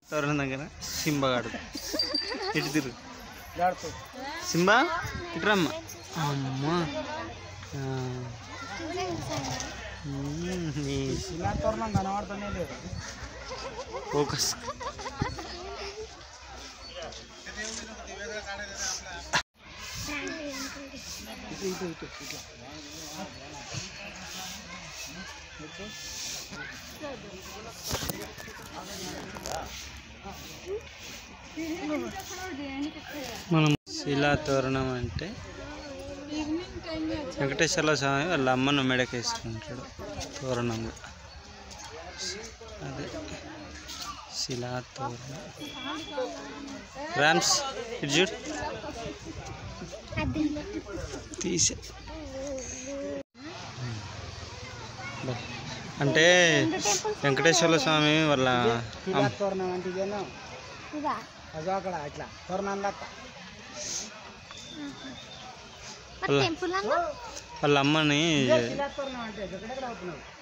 తోరణం దగ్గర సింబగాడు ఇటు తిరుగు జాడుతూ సింబా ఇటురమ్మ అమ్మా ఆ. మ్మ్, నీ చిన్న తోరణం కనబడుతూనే లేదు ఫోకస్ ఇటు ఇటు ఇటు ఇట్లా మనం శిలా తోరణం అంటే వెంకటేశ్వర స్వామి వాళ్ళ అమ్మను మెడకేసుకుంటాడు తోరణంగా అదే శిలా తోరణం రామ్స్ ఇటు చూడు తీసే బా. అంటే వెంకటేశ్వర స్వామి వాళ్ళ ఇలా తోరణం అంటే ఇదేనా అదో అక్కడ ఇట్లా తోరణం లెక్క వాళ్ళ వాళ్ళ అమ్మని ఇలా తోరణం అంటే ఎక్కడెక్కడ అవుతున్నావు